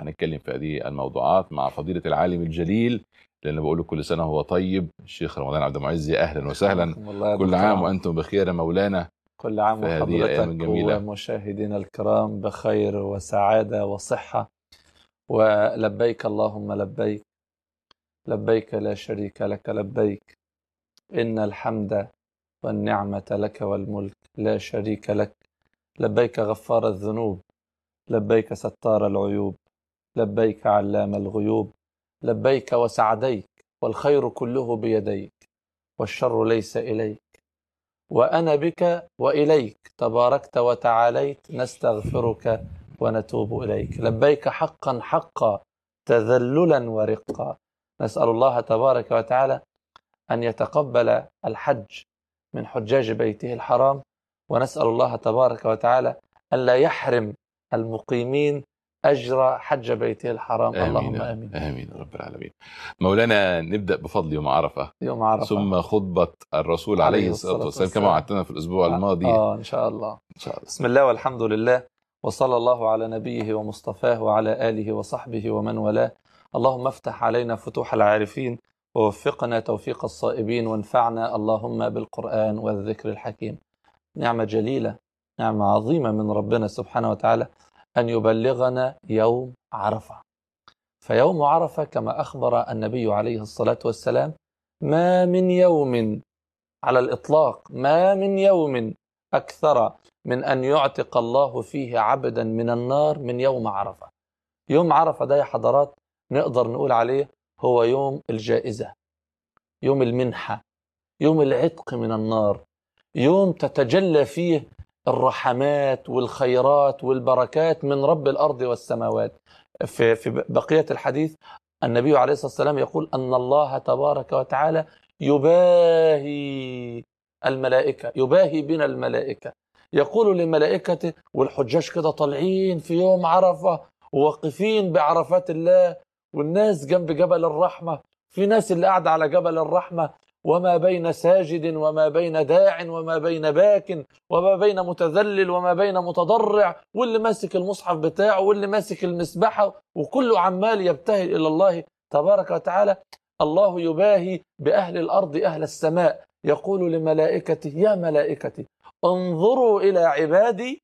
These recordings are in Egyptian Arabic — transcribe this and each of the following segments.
هنتكلم في هذه الموضوعات مع فضيله العالم الجليل لان بقول له كل سنه هو طيب الشيخ رمضان عبد المعز يا اهلا وسهلا كل عام وانتم بخير يا مولانا كل عام وحضرتك ومشاهدينا الكرام بخير وسعاده وصحه ولبيك اللهم لبيك لبيك لا شريك لك لبيك إن الحمد والنعمة لك والملك لا شريك لك لبيك غفار الذنوب لبيك ستار العيوب لبيك علام الغيوب لبيك وسعديك والخير كله بيديك والشر ليس إليك وأنا بك وإليك تباركت وتعاليت نستغفرك ونتوب إليك لبيك حقا حقا تذللا ورقا نسأل الله تبارك وتعالى أن يتقبل الحج من حجاج بيته الحرام ونسأل الله تبارك وتعالى أن لا يحرم المقيمين أجر حج بيته الحرام آمين اللهم آمين آمين رب العالمين مولانا نبدأ بفضل يوم عرفة يوم عرفة ثم خطبة الرسول عليه الصلاة والسلام كما وعدتنا في الأسبوع آه الماضي آه إن شاء الله إن شاء الله بسم الله والحمد لله وصلى الله على نبيه ومصطفاه وعلى آله وصحبه ومن والاه اللهم افتح علينا فتوح العارفين ووفقنا توفيق الصائبين وانفعنا اللهم بالقرآن والذكر الحكيم نعمة جليلة نعمة عظيمة من ربنا سبحانه وتعالى أن يبلغنا يوم عرفة فيوم عرفة كما أخبر النبي عليه الصلاة والسلام ما من يوم على الإطلاق ما من يوم أكثر من أن يعتق الله فيه عبدا من النار من يوم عرفة يوم عرفة ده يا حضرات نقدر نقول عليه هو يوم الجائزة يوم المنحة يوم العتق من النار يوم تتجلى فيه الرحمات والخيرات والبركات من رب الأرض والسماوات في, في بقية الحديث النبي عليه الصلاة والسلام يقول أن الله تبارك وتعالى يباهي الملائكة يباهي بنا الملائكة يقول لملائكته والحجاج كده طالعين في يوم عرفة وواقفين بعرفات الله والناس جنب جبل الرحمة في ناس اللي قاعدة على جبل الرحمة وما بين ساجد وما بين داع وما بين باك وما بين متذلل وما بين متضرع واللي ماسك المصحف بتاعه واللي ماسك المسبحة وكله عمال يبتهل إلى الله تبارك وتعالى الله يباهي بأهل الأرض أهل السماء يقول لملائكته يا ملائكتي انظروا إلى عبادي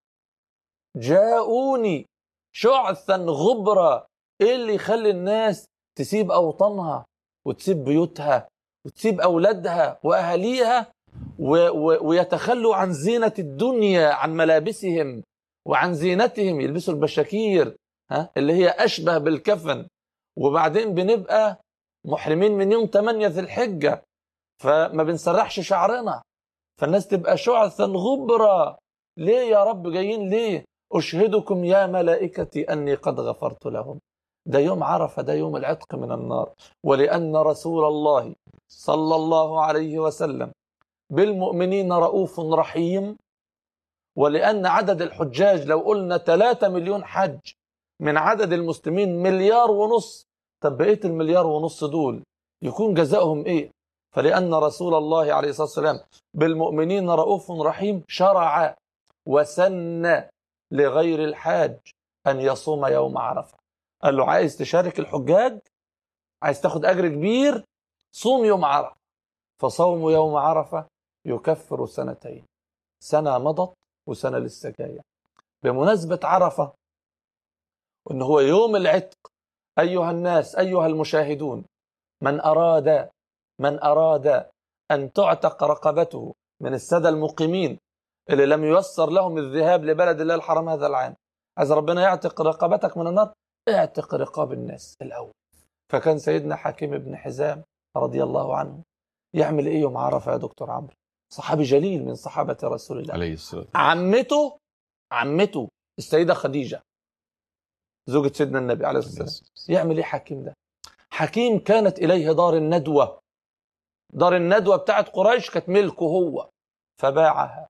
جاءوني شعثا غبرا ايه اللي يخلي الناس تسيب اوطانها وتسيب بيوتها وتسيب اولادها واهاليها و و ويتخلوا عن زينه الدنيا عن ملابسهم وعن زينتهم يلبسوا البشاكير ها اللي هي اشبه بالكفن وبعدين بنبقى محرمين من يوم 8 ذي الحجه فما بنسرحش شعرنا فالناس تبقى شعثا غبرا ليه يا رب جايين ليه أشهدكم يا ملائكتي أني قد غفرت لهم ده يوم عرفة ده يوم العتق من النار ولأن رسول الله صلى الله عليه وسلم بالمؤمنين رؤوف رحيم ولأن عدد الحجاج لو قلنا 3 مليون حج من عدد المسلمين مليار ونص طب بقية المليار ونص دول يكون جزاؤهم ايه فلأن رسول الله عليه الصلاة والسلام بالمؤمنين رؤوف رحيم شرع وسن لغير الحاج أن يصوم يوم عرفة قال له عايز تشارك الحجاج عايز تاخد أجر كبير صوم يوم عرفة فصوم يوم عرفة يكفر سنتين سنة مضت وسنة لسه جاية بمناسبة عرفة وإن هو يوم العتق أيها الناس أيها المشاهدون من أراد من أراد أن تعتق رقبته من السادة المقيمين اللي لم ييسر لهم الذهاب لبلد الله الحرام هذا العام عايز ربنا يعتق رقبتك من النار اعتق رقاب الناس الأول فكان سيدنا حكيم بن حزام رضي الله عنه يعمل ايه يوم عرفه يا دكتور عمرو صحابي جليل من صحابه رسول الله عليه الصلاه عمته عمته السيده خديجه زوجة سيدنا النبي عليه الصلاه والسلام يعمل ايه حكيم ده حكيم كانت اليه دار الندوه دار الندوه بتاعت قريش كانت ملكه هو فباعها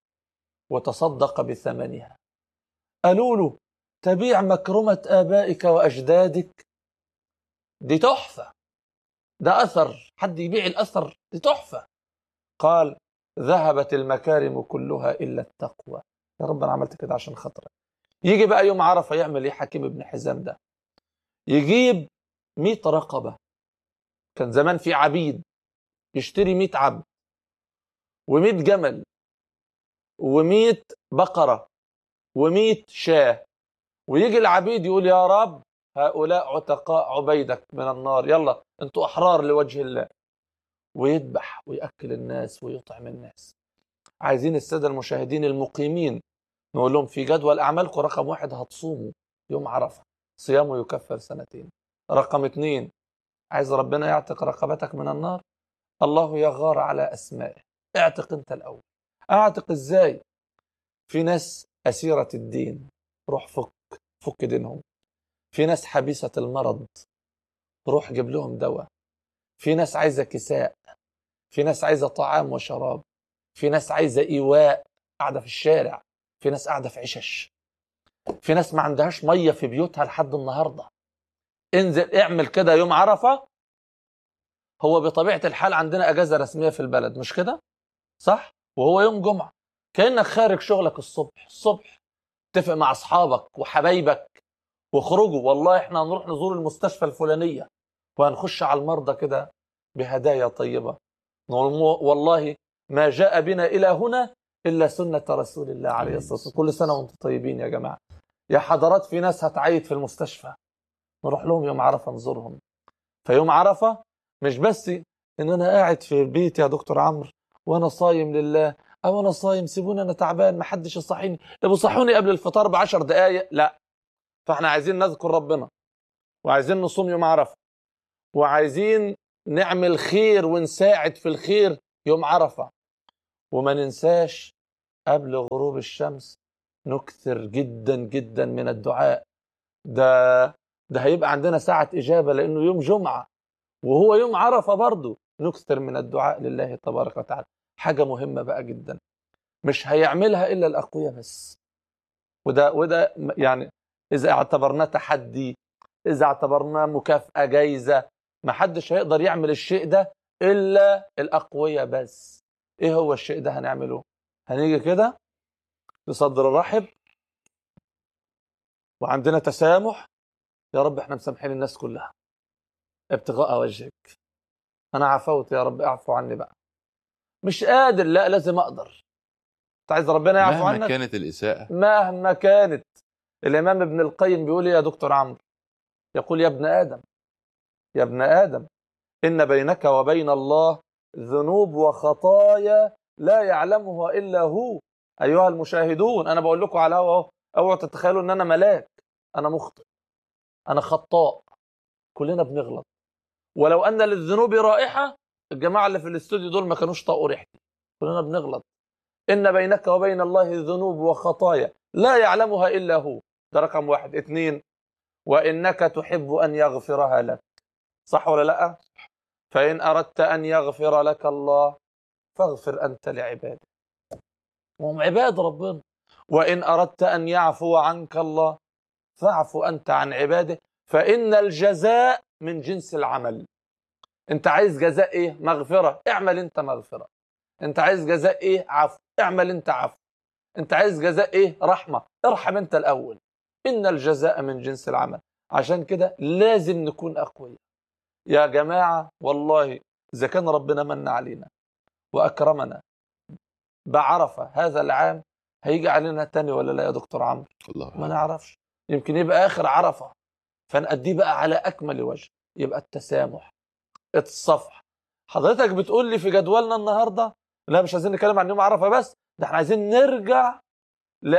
وتصدق بثمنها قالوا له تبيع مكرمة آبائك وأجدادك دي تحفة ده أثر حد يبيع الأثر دي تحفة قال ذهبت المكارم كلها إلا التقوى يا رب أنا عملت كده عشان خاطرك يجي بقى يوم عرفة يعمل ايه حكيم ابن حزام ده يجيب 100 رقبة كان زمان في عبيد يشتري 100 عبد و100 جمل و100 بقرة و100 شاه ويجي العبيد يقول يا رب هؤلاء عتقاء عبيدك من النار يلا انتوا احرار لوجه الله ويذبح ويأكل الناس ويطعم الناس عايزين السادة المشاهدين المقيمين نقول لهم في جدول أعمالكم رقم واحد هتصوموا يوم عرفة صيامه يكفر سنتين رقم اثنين عايز ربنا يعتق رقبتك من النار الله يغار على أسمائه اعتق انت الأول اعتق ازاي في ناس أسيرة الدين روح فك فك دينهم في ناس حبيسة المرض روح جيب لهم دواء في ناس عايزة كساء في ناس عايزة طعام وشراب في ناس عايزة إيواء قاعدة في الشارع في ناس قاعدة في عشش في ناس ما عندهاش مية في بيوتها لحد النهاردة انزل اعمل كده يوم عرفة هو بطبيعة الحال عندنا أجازة رسمية في البلد مش كده صح وهو يوم جمعة كأنك خارج شغلك الصبح الصبح اتفق مع أصحابك وحبايبك واخرجوا والله احنا هنروح نزور المستشفى الفلانية وهنخش على المرضى كده بهدايا طيبة والله ما جاء بنا إلى هنا إلا سنة رسول الله عليه الصلاة والسلام كل سنة وانتم طيبين يا جماعة يا حضرات في ناس هتعيد في المستشفى نروح لهم يوم عرفة نزورهم فيوم عرفة مش بس ان انا قاعد في البيت يا دكتور عمرو وانا صايم لله او انا صايم سيبوني انا تعبان ما حدش يصحيني يبقوا صحوني قبل الفطار بعشر دقايق لا فاحنا عايزين نذكر ربنا وعايزين نصوم يوم عرفه وعايزين نعمل خير ونساعد في الخير يوم عرفه وما ننساش قبل غروب الشمس نكثر جدا جدا من الدعاء ده ده هيبقى عندنا ساعة إجابة لأنه يوم جمعة وهو يوم عرفة برضه نكثر من الدعاء لله تبارك وتعالى حاجة مهمة بقى جدا مش هيعملها إلا الأقوياء بس وده وده يعني إذا اعتبرناه تحدي إذا اعتبرناه مكافأة جايزة ما حدش هيقدر يعمل الشيء ده إلا الأقوياء بس إيه هو الشيء ده هنعمله هنيجي كده بصدر رحب وعندنا تسامح يا رب احنا مسامحين الناس كلها ابتغاء وجهك انا عفوت يا رب اعفو عني بقى مش قادر لا لازم اقدر انت عايز ربنا يعفو عنك مهما كانت الاساءه مهما كانت الامام ابن القيم بيقول يا دكتور عمرو يقول يا ابن ادم يا ابن ادم ان بينك وبين الله ذنوب وخطايا لا يعلمها الا هو ايها المشاهدون انا بقول لكم على اهو اوعوا تتخيلوا ان انا ملاك انا مخطئ انا خطاء كلنا بنغلط ولو ان للذنوب رائحه الجماعه اللي في الاستوديو دول ما كانوش طاقوا ريحتي كلنا بنغلط ان بينك وبين الله ذنوب وخطايا لا يعلمها الا هو ده رقم واحد اثنين وانك تحب ان يغفرها لك صح ولا لا فان اردت ان يغفر لك الله فاغفر انت لعباده وهم عباد ربنا وان اردت ان يعفو عنك الله فاعف انت عن عباده فان الجزاء من جنس العمل انت عايز جزاء ايه مغفره اعمل انت مغفره انت عايز جزاء ايه عفو اعمل انت عفو انت عايز جزاء ايه رحمه ارحم انت الاول ان الجزاء من جنس العمل عشان كده لازم نكون اقوياء يا جماعه والله اذا كان ربنا من علينا واكرمنا بعرفه هذا العام هيجي علينا تاني ولا لا يا دكتور عمرو الله ما نعرفش يمكن يبقى اخر عرفه فنأديه بقى على اكمل وجه يبقى التسامح الصفح حضرتك بتقول لي في جدولنا النهارده لا مش عايزين نتكلم عن يوم عرفه بس ده احنا عايزين نرجع ل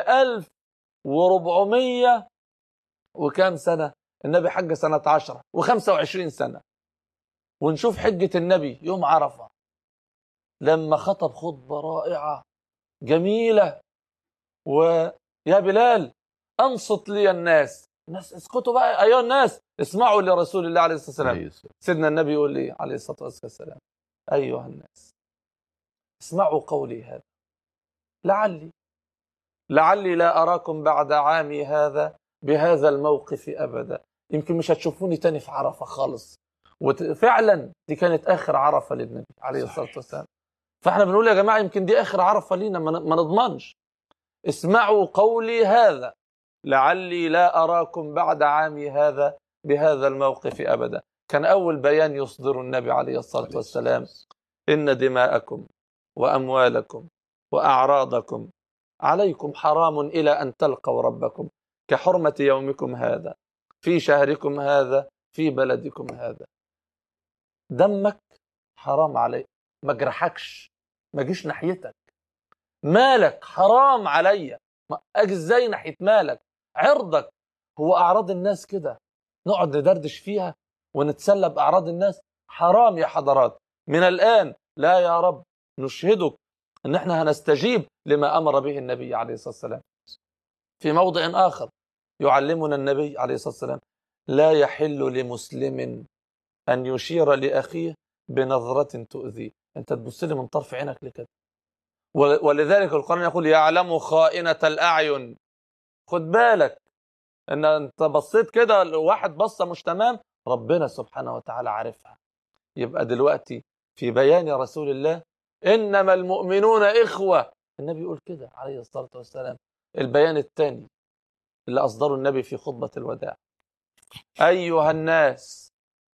1400 وكام سنه النبي حج سنه 10 و25 سنه ونشوف حجه النبي يوم عرفه لما خطب خطبه رائعه جميله ويا بلال انصت لي الناس الناس اسكتوا بقى ايها الناس اسمعوا لرسول الله عليه الصلاه والسلام سيدنا النبي يقول لي عليه الصلاه والسلام ايها الناس اسمعوا قولي هذا لعلي لعلي لا اراكم بعد عامي هذا بهذا الموقف ابدا يمكن مش هتشوفوني تاني في عرفه خالص وفعلا دي كانت اخر عرفه للنبي عليه الصلاه والسلام فاحنا بنقول يا جماعه يمكن دي اخر عرفه لينا ما نضمنش اسمعوا قولي هذا لعلي لا أراكم بعد عامي هذا بهذا الموقف أبدا كان أول بيان يصدر النبي عليه الصلاة والسلام إن دماءكم وأموالكم وأعراضكم عليكم حرام إلى أن تلقوا ربكم كحرمة يومكم هذا في شهركم هذا في بلدكم هذا دمك حرام عليك ما جرحكش ما جيش ناحيتك مالك حرام عليا اجي ازاي ناحيه مالك عرضك هو اعراض الناس كده نقعد ندردش فيها ونتسلى باعراض الناس حرام يا حضرات من الان لا يا رب نشهدك ان احنا هنستجيب لما امر به النبي عليه الصلاه والسلام في موضع اخر يعلمنا النبي عليه الصلاه والسلام لا يحل لمسلم ان يشير لاخيه بنظره تؤذيه انت تبص لي من طرف عينك لكده ولذلك القرآن يقول يعلم خائنة الأعين خد بالك ان انت بصيت كده لواحد بصة مش تمام ربنا سبحانه وتعالى عارفها يبقى دلوقتي في بيان رسول الله إنما المؤمنون إخوة النبي يقول كده عليه الصلاة والسلام البيان الثاني اللي أصدره النبي في خطبة الوداع أيها الناس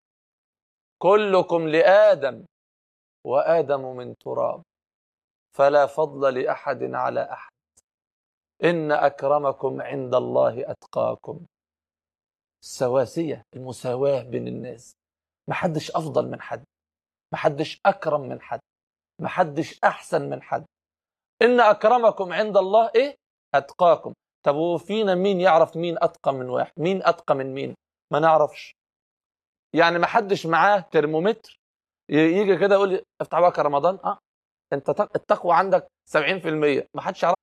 كلكم لآدم وآدم من تراب فلا فضل لأحد على أحد إن أكرمكم عند الله أتقاكم السواسية المساواة بين الناس محدش أفضل من حد محدش أكرم من حد محدش أحسن من حد إن أكرمكم عند الله إيه أتقاكم طب وفينا مين يعرف مين أتقى من واحد مين أتقى من مين ما نعرفش يعني محدش معاه ترمومتر يجي كده يقول لي افتح بقى رمضان اه انت التقوى عندك 70% ما حدش يعرف